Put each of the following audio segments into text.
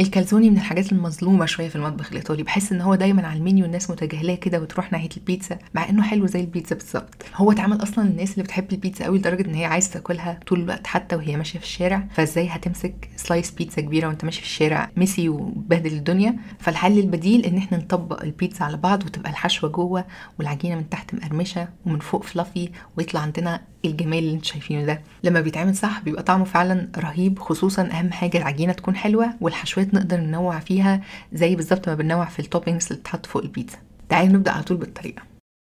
الكالزوني من الحاجات المظلومه شويه في المطبخ الايطالي بحس ان هو دايما على المنيو الناس متجاهلاه كده وتروح ناحيه البيتزا مع انه حلو زي البيتزا بالظبط هو اتعمل اصلا للناس اللي بتحب البيتزا قوي لدرجه ان هي عايزه تاكلها طول الوقت حتى وهي ماشيه في الشارع فازاي هتمسك سلايس بيتزا كبيره وانت ماشي في الشارع ميسي وبهدل الدنيا فالحل البديل ان احنا نطبق البيتزا على بعض وتبقى الحشوه جوه والعجينه من تحت مقرمشه ومن فوق فلافي ويطلع عندنا الجمال اللي انتوا شايفينه ده لما بيتعمل صح بيبقى طعمه فعلا رهيب خصوصا اهم حاجه العجينه تكون حلوه والحشوات نقدر ننوع فيها زي بالظبط ما بننوع في التوبينجز اللي بتتحط فوق البيتزا تعالوا نبدا على طول بالطريقه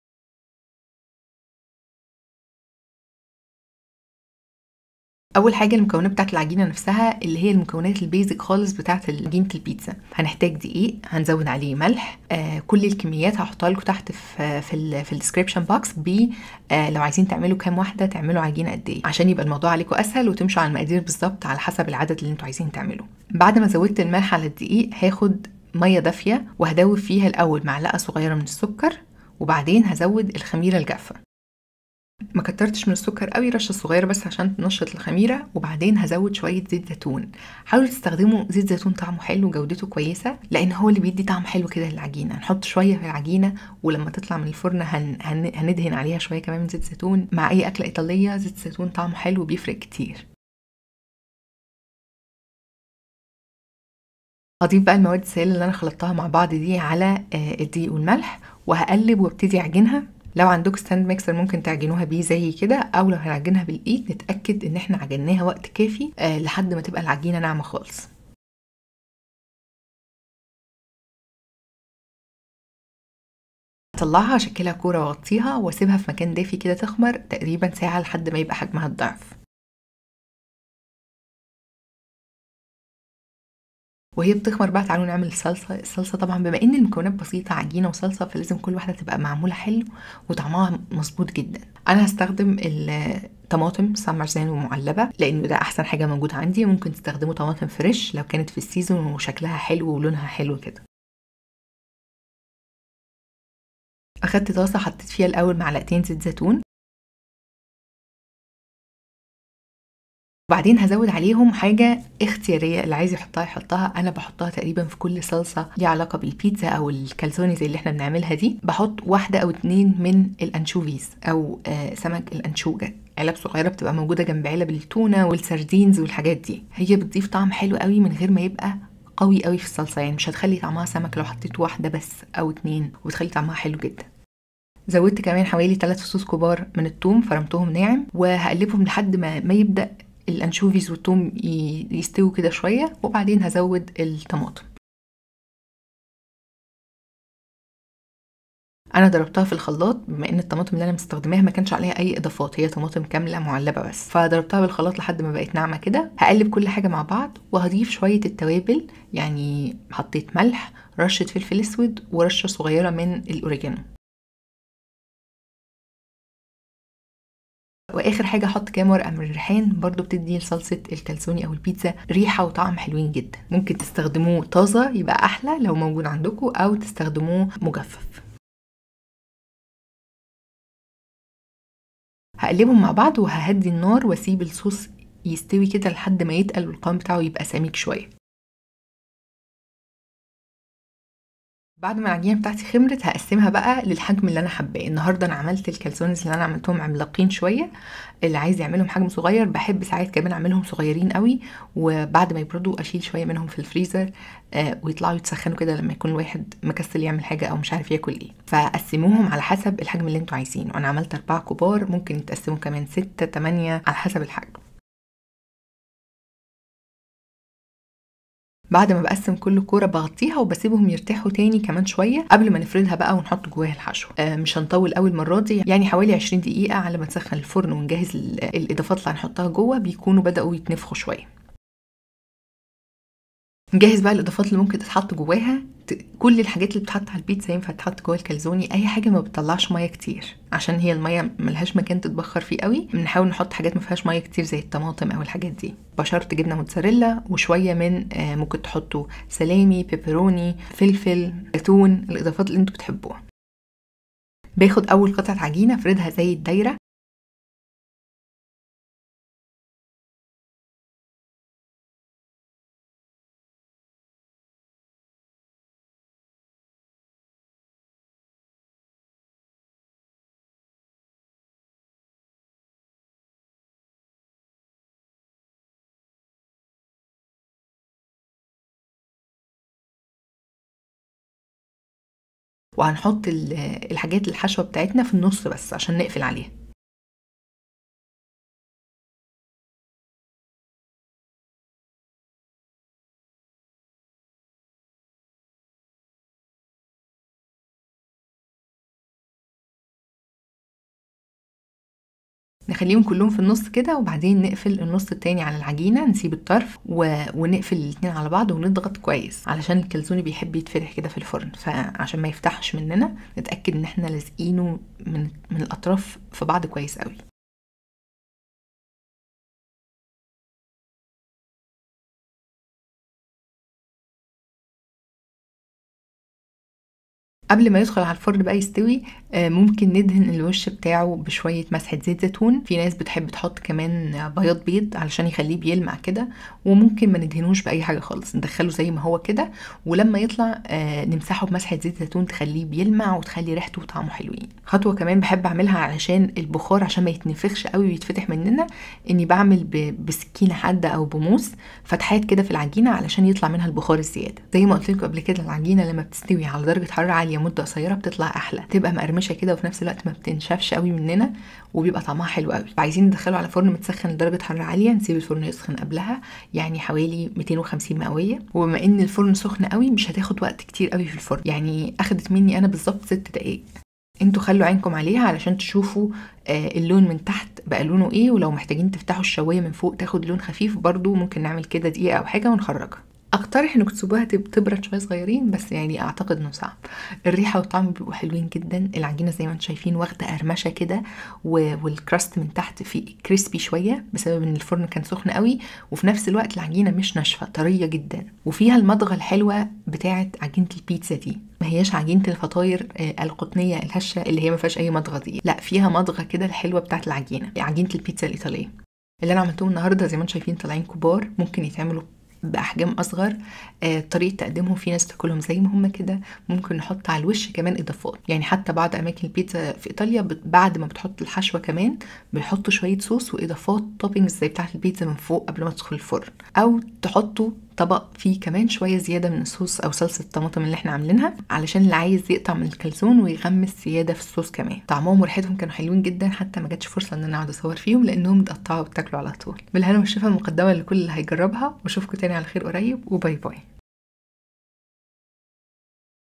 اول حاجه المكونات بتاعت العجينه نفسها اللي هي المكونات البيزك خالص بتاعت عجينه البيتزا هنحتاج دقيق هنزود عليه ملح آه كل الكميات هحطها لكم تحت في في ال في الديسكربشن بوكس ب آه لو عايزين تعملوا كام واحده تعملوا عجينه قد ايه عشان يبقى الموضوع عليكم اسهل وتمشوا على المقادير بالظبط على حسب العدد اللي انتوا عايزين تعملوا بعد ما زودت الملح على الدقيق هاخد ميه دافيه وهدوب فيها الاول معلقه صغيره من السكر وبعدين هزود الخميره الجافه ما كترتش من السكر قوي رشه صغيره بس عشان تنشط الخميره وبعدين هزود شويه زيت زيتون حاولوا تستخدموا زيت زيتون طعمه حلو وجودته كويسه لان هو اللي بيدي طعم حلو كده للعجينه نحط شويه في العجينه ولما تطلع من الفرن هن... هن... هندهن عليها شويه كمان من زيت زيتون مع اي اكله ايطاليه زيت زيتون طعمه حلو وبيفرق كتير هضيف بقى المواد السائله اللي انا خلطتها مع بعض دي على الدقيق والملح وهقلب وابتدي اعجنها لو عندك ستاند ميكسر ممكن تعجنوها بيه زي كده او لو هنعجنها بالايد نتاكد ان احنا عجناها وقت كافي آه لحد ما تبقى العجينه ناعمه خالص هطلعها اشكلها كوره واغطيها واسيبها في مكان دافي كده تخمر تقريبا ساعه لحد ما يبقى حجمها الضعف وهي بتخمر بقى تعالوا نعمل الصلصه الصلصه طبعا بما ان المكونات بسيطه عجينه وصلصه فلازم كل واحده تبقى معموله حلو وطعمها مظبوط جدا انا هستخدم الطماطم سمرزان ومعلبه لانه ده احسن حاجه موجوده عندي ممكن تستخدموا طماطم فريش لو كانت في السيزون وشكلها حلو ولونها حلو كده اخدت طاسه حطيت فيها الاول معلقتين زيت زيتون وبعدين هزود عليهم حاجة اختيارية اللي عايز يحطها يحطها أنا بحطها تقريبا في كل صلصة ليها علاقة بالبيتزا أو الكالزوني زي اللي احنا بنعملها دي بحط واحدة أو اتنين من الأنشوفيز أو آه سمك الأنشوجة علب صغيرة بتبقى موجودة جنب علب التونة والسردينز والحاجات دي هي بتضيف طعم حلو قوي من غير ما يبقى قوي قوي في الصلصة يعني مش هتخلي طعمها سمك لو حطيت واحدة بس أو اتنين وبتخلي طعمها حلو جدا زودت كمان حوالي 3 فصوص كبار من الثوم فرمتهم ناعم وهقلبهم لحد ما ما يبدأ الانشوفيز والثوم يستووا كده شويه وبعدين هزود الطماطم انا ضربتها في الخلاط بما ان الطماطم اللي انا مستخدماها ما كانش عليها اي اضافات هي طماطم كامله معلبه بس فضربتها بالخلاط لحد ما بقت ناعمه كده هقلب كل حاجه مع بعض وهضيف شويه التوابل يعني حطيت ملح رشه فلفل اسود ورشه صغيره من الاوريجانو واخر حاجه احط كام ورقه من الريحان برضو بتدي لصلصه الكالسوني او البيتزا ريحه وطعم حلوين جدا ممكن تستخدموه طازه يبقى احلى لو موجود عندكم او تستخدموه مجفف هقلبهم مع بعض وههدي النار واسيب الصوص يستوي كده لحد ما يتقل والقوام بتاعه يبقى سميك شويه بعد ما العجينه بتاعتي خمرت هقسمها بقى للحجم اللي انا حباه النهارده انا عملت الكالسونز اللي انا عملتهم عملاقين شويه اللي عايز يعملهم حجم صغير بحب ساعات كمان اعملهم صغيرين قوي وبعد ما يبردوا اشيل شويه منهم في الفريزر آه ويطلعوا يتسخنوا كده لما يكون واحد مكسل يعمل حاجه او مش عارف ياكل ايه فقسموهم على حسب الحجم اللي انتوا عايزينه انا عملت اربعه كبار ممكن يتقسموا كمان ستة تمانية على حسب الحجم بعد ما بقسم كل كوره بغطيها وبسيبهم يرتاحوا تاني كمان شويه قبل ما نفردها بقى ونحط جواها الحشو آه مش هنطول قوي المره دي يعني حوالي 20 دقيقه على ما نسخن الفرن ونجهز الاضافات اللي هنحطها جوه بيكونوا بداوا يتنفخوا شويه نجهز بقى الاضافات اللي ممكن تتحط جواها كل الحاجات اللي بتتحط على البيتزا ينفع تتحط جوه الكالزوني اي حاجه ما بتطلعش ميه كتير عشان هي الميه ملهاش مكان تتبخر فيه قوي بنحاول نحط حاجات ما فيهاش ميه كتير زي الطماطم او الحاجات دي بشرت جبنه موتزاريلا وشويه من آه ممكن تحطوا سلامي بيبروني فلفل زيتون الاضافات اللي انتوا بتحبوها باخد اول قطعه عجينه افردها زي الدايره وهنحط ال- الحاجات الحشوه بتاعتنا في النص بس عشان نقفل عليها نخليهم كلهم في النص كده وبعدين نقفل النص التاني على العجينة نسيب الطرف و... ونقفل الاتنين على بعض ونضغط كويس علشان الكلزوني بيحب يتفتح كده في الفرن فعشان ما يفتحش مننا نتأكد ان احنا لازقينه من... من الأطراف في بعض كويس قوي قبل ما يدخل على الفرن بقى يستوي آه، ممكن ندهن الوش بتاعه بشوية مسحة زيت زيتون في ناس بتحب تحط كمان بياض بيض علشان يخليه بيلمع كده وممكن ما ندهنوش بأي حاجة خالص ندخله زي ما هو كده ولما يطلع آه، نمسحه بمسحة زيت زيتون تخليه بيلمع وتخلي ريحته وطعمه حلوين خطوة كمان بحب أعملها علشان البخار عشان ما يتنفخش قوي ويتفتح مننا إني بعمل ب- بسكينة حادة أو بموس فتحات كده في العجينة علشان يطلع منها البخار الزيادة زي ما قلت لكم قبل كده العجينة لما بتستوي على درجة حرارة عالية مدة قصيرة بتطلع أحلى تبقى مقرمشة كده وفي نفس الوقت ما بتنشفش قوي مننا وبيبقى طعمها حلو قوي فعايزين ندخله على فرن متسخن لدرجة حرارة عالية نسيب الفرن يسخن قبلها يعني حوالي 250 مئوية وبما ان الفرن سخن قوي مش هتاخد وقت كتير قوي في الفرن يعني اخدت مني انا بالظبط ست دقايق انتوا خلوا عينكم عليها علشان تشوفوا آه، اللون من تحت بقى لونه ايه ولو محتاجين تفتحوا الشوايه من فوق تاخد لون خفيف برضو ممكن نعمل كده دقيقه او حاجه ونخرجها اقترح انكم تسيبوها تب- تبرد شويه صغيرين بس يعني اعتقد انه صعب الريحه والطعم بيبقوا حلوين جدا العجينه زي ما انتم شايفين واخده قرمشه كده و- والكراست من تحت في كريسبي شويه بسبب ان الفرن كان سخن قوي وفي نفس الوقت العجينه مش ناشفه طريه جدا وفيها المضغه الحلوه بتاعه عجينه البيتزا دي ما هياش عجينه الفطاير آه، القطنيه الهشه اللي هي ما فيهاش اي مضغه دي لا فيها مضغه كده الحلوه بتاعه العجينه عجينه البيتزا الايطاليه اللي انا عملتهم النهارده زي ما انتم شايفين طالعين كبار ممكن يتعملوا باحجام اصغر آه، طريقه تقديمهم في ناس تاكلهم زي ما هم كده ممكن نحط على الوش كمان اضافات يعني حتى بعض اماكن البيتزا في ايطاليا بت- بعد ما بتحط الحشوه كمان بيحطوا شويه صوص واضافات توبينجز زي بتاعه البيتزا من فوق قبل ما تدخل الفرن او تحطوا طبق فيه كمان شويه زياده من الصوص او صلصه الطماطم اللي احنا عاملينها علشان اللي عايز يقطع من الكلزون ويغمس زياده في الصوص كمان طعمهم وريحتهم كانوا حلوين جدا حتى ما جاتش فرصه ان انا اقعد اصور فيهم لانهم متقطعوا وبتاكلوا على طول بالهنا والشفا مقدمه لكل اللي هيجربها واشوفكم تاني على خير قريب وباي باي